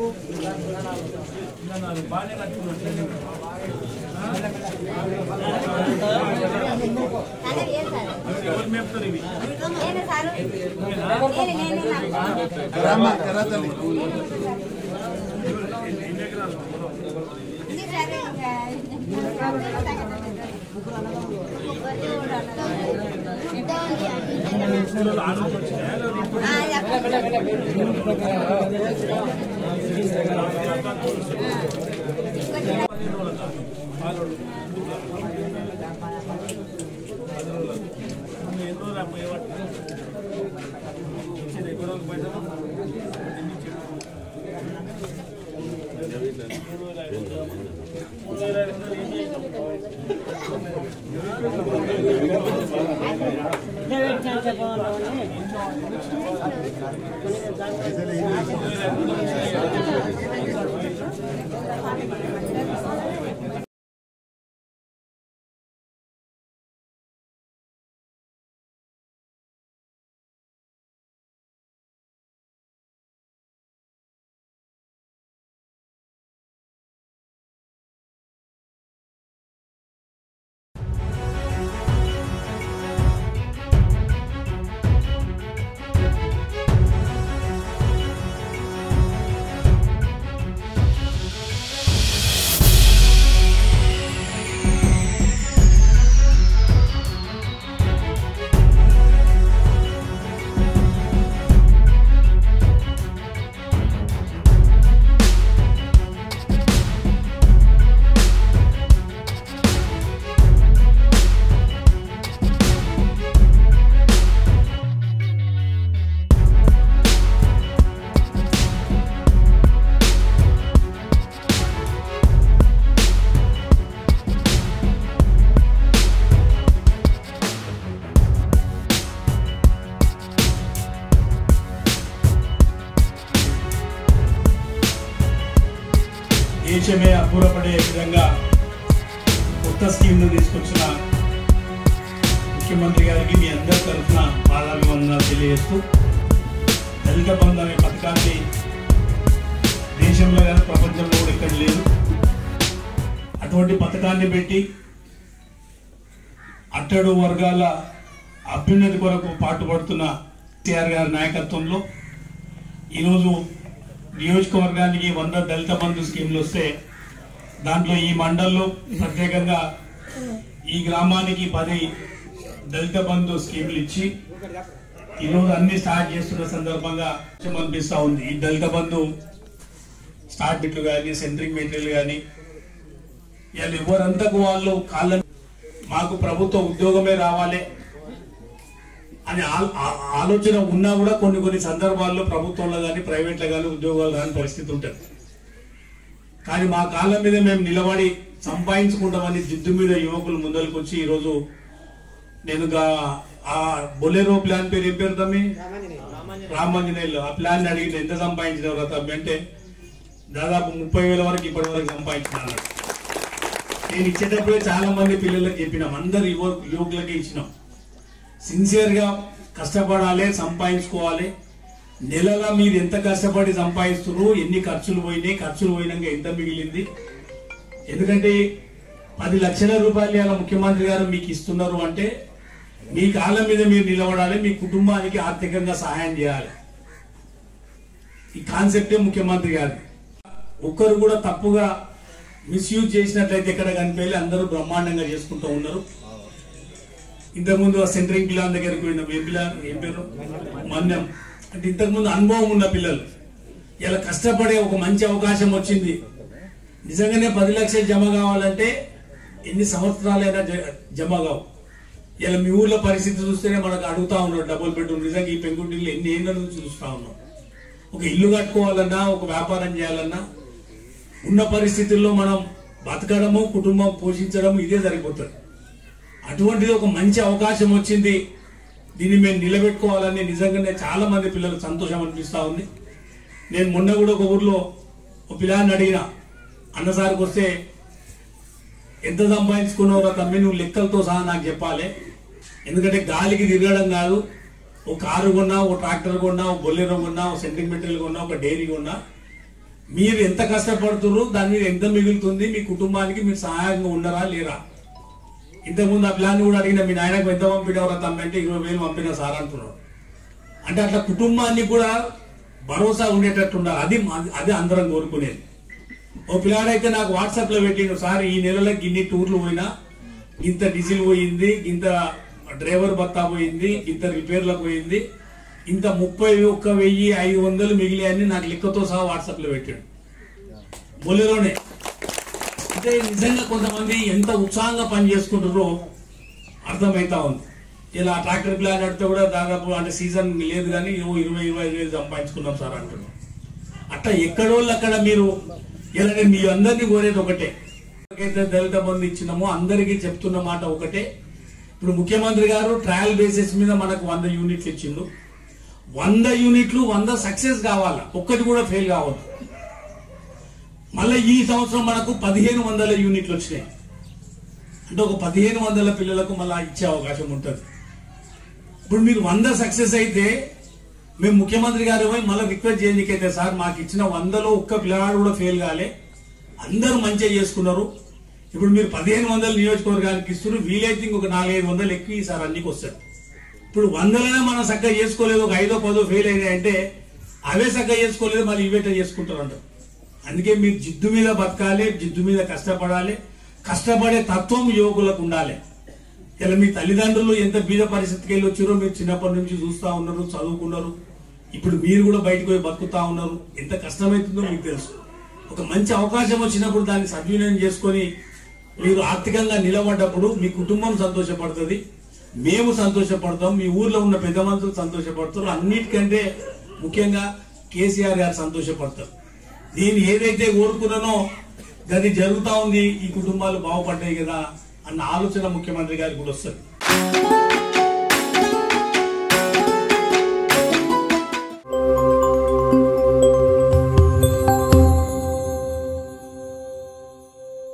బాగానే కట్టుకున్నాడు ఎవరు మేపుతారు ఇవి ఎన్ని ఎకరాలు స్కూల్లో ఆర్డర్స్ వచ్చినాయా లేదా ఇప్పుడు పదిహేను రోజులకా? ఆరు రోజులు. పది రోజులు. నువ్వు ఎన్ని రోజులు అప్పుడు ఏమంటావు? ఇచ్చేది ఎక్కువ రోజులు పైసలు? ఎన్ని ఇచ్చాడు? మూడు వేల ఐదు వందలు. మూడు వేల ఐదు వందలు ఏం చేసినావు? దేశమే అబ్బురపడే విధంగా కొత్త స్కీమ్ను తీసుకొచ్చిన ముఖ్యమంత్రి గారికి మీ అందరి తరఫున పాదాభివందనాలు తెలియజేస్తూ దళిత బంధు అనే పథకాన్ని దేశంలో కానీ ప్రపంచంలో కూడా ఎక్కడ లేదు అటువంటి పథకాన్ని పెట్టి అట్టడు వర్గాల అభ్యున్నతి కొరకు పాటుపడుతున్న కేసీఆర్ గారి నాయకత్వంలో ఈరోజు నియోజకవర్గానికి వంద దళిత బంధు స్కీమ్లు వస్తే దాంట్లో ఈ మండల్లో ప్రత్యేకంగా ఈ గ్రామానికి పది దళిత బంధు స్కీమ్లు ఇచ్చి ఈరోజు అన్ని స్టార్ట్ చేస్తున్న సందర్భంగా కొంచెం అనిపిస్తా ఉంది ఈ దళిత బంధు స్టార్ట్ బిట్లు కానీ సెంట్రింగ్ మెటీరియల్ కానీ వీళ్ళు ఎవరంతకు వాళ్ళు కాళ్ళ మాకు ప్రభుత్వ ఉద్యోగమే రావాలి అనే ఆ- ఆ- ఆలోచన ఉన్నా కూడా కొన్ని కొన్ని సందర్భాల్లో ప్రభుత్వంలో కానీ ప్రైవేట్లో కానీ ఉద్యోగాలు రాని పరిస్థితి ఉంటుంది కానీ మా కాళ్ళ మీద మేము నిలబడి సంపాదించుకుంటామని జిద్దు మీద యువకులు ముందరికి వచ్చి ఈరోజు నేను గా- ఆ బొలెరో ప్లాన్ పేరు ఏం పేరు తమ్మి రామాంజనేయులు ఆ ప్లాన్ అడిగి ఎంత సంపాదించినవరా తమ్మి అంటే దాదాపు ముప్పై వేల వరకు ఇప్పటి వరకు సంపాదించినాను నేను ఇచ్చేటప్పుడే చాలా మంది పిల్లలకు చెప్పినాం అందరు యువ యువకులకి ఇచ్చినాం సిన్సియర్ గా కష్టపడాలి సంపాదించుకోవాలి నెలలా మీరు ఎంత కష్టపడి సంపాదిస్తున్నారు ఎన్ని ఖర్చులు పోయినాయి ఖర్చులు పోయినాక ఎంత మిగిలింది ఎందుకంటే పది లక్షల రూపాయలు ఇవాళ ముఖ్యమంత్రి గారు మీకు ఇస్తున్నారు అంటే మీ కాళ్ళ మీద మీరు నిలబడాలి మీ కుటుంబానికి ఆర్థికంగా సహాయం చేయాలి ఈ కాన్సెప్టే ముఖ్యమంత్రి గారి ఒక్కరు కూడా తప్పుగా మిస్యూజ్ చేసినట్లయితే ఎక్కడ కనిపించాలి అందరూ బ్రహ్మాండంగా చేసుకుంటూ ఉన్నారు ఇంతకుముందు ఆ సెంటరింగ్ పిల్లల దగ్గరికి పోయిన ఏ పిల్ల ఏం పేరు మన్యం అంటే ఇంతకుముందు అనుభవం ఉన్న పిల్లలు ఇలా కష్టపడే ఒక మంచి అవకాశం వచ్చింది నిజంగానే పది లక్షలు జమ కావాలంటే ఎన్ని సంవత్సరాలైనా జ- జమ కావు ఇలా మీ ఊర్లో పరిస్థితి చూస్తేనే మనకు అడుగుతా ఉన్నారు డబుల్ బెడ్రూమ్ నిజంగా ఈ పెంకుటిల్లు ఎన్ని ఏళ్ళ నుంచి చూస్తా ఉన్నాం ఒక ఇల్లు కట్టుకోవాలన్నా ఒక వ్యాపారం చేయాలన్నా ఉన్న పరిస్థితుల్లో మనం బతకడము కుటుంబం పోషించడం ఇదే సరిపోతుంది అటువంటిది ఒక మంచి అవకాశం వచ్చింది దీన్ని మేము నిలబెట్టుకోవాలని నిజంగానే చాలా మంది పిల్లలు సంతోషం అనిపిస్తా ఉంది నేను మొన్న కూడా ఒక ఊర్లో ఒక పిల్లాన్ని అడిగిన అన్నసారికి వస్తే ఎంత సంపాదించుకున్నావురా తమ్మి నువ్వు లెక్కలతో సహా నాకు చెప్పాలి ఎందుకంటే గాలికి తిరగడం కాదు ఒక కారు కొన్నా ఒక ట్రాక్టర్ కొన్నా ఒక బొల్లెరో కొన్నా ఒక సెంట్రింగ్ మెటీరియల్ కొన్నా ఒక డైరీ కొన్నా మీరు ఎంత కష్టపడుతున్నారు దాని మీద ఎంత మిగులుతుంది మీ కుటుంబానికి మీరు సహాయంగా ఉండరా లేరా ఇంతకుముందు ఆ ప్లాన్ కూడా అడిగిన మీ నాయనకు ఎంత పంపినవరా తమ్మి అంటే ఇరవై వేలు పంపిన సార్ అంటున్నాడు అంటే అట్లా కుటుంబాన్ని కూడా భరోసా ఉండేటట్టు ఉండాలి అది మా- అది అందరం కోరుకునేది ఓ పిల్లాడైతే నాకు వాట్సాప్ లో పెట్టిండు సార్ ఈ నెలలో ఇన్ని టూర్లు పోయినా ఇంత డీజిల్ పోయింది ఇంత డ్రైవర్ భత్తా పోయింది ఇంత రిపేర్లకు పోయింది ఇంత ముప్పై ఒక్క వెయ్యి ఐదు వందలు మిగిలియని నాకు లెక్కతో సహా వాట్సాప్ లో పెట్టాడు మొలిలోనే అంటే నిజంగా కొంతమంది ఎంత ఉత్సాహంగా పని చేసుకుంటారో అర్థమైతా ఉంది ఇలా ట్రాక్టర్ ప్లాన్ అడితే కూడా దాదాపు అంటే సీజన్ లేదు కానీ ఏవో ఇరవై ఇరవై ఐదు వేలు సంపాదించుకున్నాం సార్ అంటున్నాం అట్లా ఎక్కడోళ్ళు అక్కడ మీరు ఇలా నేను మీ అందరినీ కోరేది ఒకటే ఎవరికైతే దళిత బంధు ఇచ్చినామో అందరికీ చెప్తున్న మాట ఒకటే ఇప్పుడు ముఖ్యమంత్రి గారు ట్రయల్ బేసిస్ మీద మనకు వంద యూనిట్లు ఇచ్చిండు వంద యూనిట్లు వంద సక్సెస్ కావాలా ఒక్కటి కూడా ఫెయిల్ కావద్దు మళ్ళీ ఈ సంవత్సరం మనకు పదిహేను వందల యూనిట్లు వచ్చినాయి అంటే ఒక పదిహేను వందల పిల్లలకు మళ్ళీ ఇచ్చే అవకాశం ఉంటుంది ఇప్పుడు మీరు వంద సక్సెస్ అయితే మేము ముఖ్యమంత్రి గారు పోయి మళ్ళీ రిక్వెస్ట్ చేయడానికైతే సార్ మాకు ఇచ్చిన వందలో ఒక్క పిల్లవాడు కూడా ఫెయిల్ కాలే అందరూ మంచిగా చేసుకున్నారు ఇప్పుడు మీరు పదిహేను వందల నియోజకవర్గానికి ఇస్తున్నారు వీలైతే ఇంకొక నాలుగైదు వందలు ఎక్కువ ఈసారి అన్నికి వస్తారు ఇప్పుడు వందలనే మనం చక్కగా చేసుకోలేదు ఒక ఐదో పదో ఫెయిల్ అయినాయి అంటే అవే చక్కగా చేసుకోలేదు మళ్ళీ ఇవేట చేసుకుంటారు అంటారు అందుకే మీరు జిద్దు మీద బతకాలి జిద్దు మీద కష్టపడాలి కష్టపడే తత్వం యువకులకు ఉండాలి ఇలా మీ తల్లిదండ్రులు ఎంత బీద పరిస్థితికి వెళ్ళి వచ్చారో మీరు చిన్నప్పటి నుంచి చూస్తా ఉన్నారు చదువుకున్నారు ఇప్పుడు మీరు కూడా బయటకు పోయి బతుకుతా ఉన్నారు ఎంత కష్టమవుతుందో మీకు తెలుసు ఒక మంచి అవకాశం వచ్చినప్పుడు దాన్ని సద్వినియోగం చేసుకొని మీరు ఆర్థికంగా నిలబడ్డప్పుడు మీ కుటుంబం సంతోషపడుతుంది మేము సంతోషపడతాం మీ ఊర్లో ఉన్న పెద్ద మనుషులు సంతోషపడతారు అన్నిటికంటే ముఖ్యంగా కేసీఆర్ గారు సంతోషపడతారు నేను ఏదైతే కోరుకున్నానో అది జరుగుతా ఉంది ఈ కుటుంబాలు బాగుపడ్డాయి కదా అన్న ఆలోచన ముఖ్యమంత్రి గారికి కూడా వస్తుంది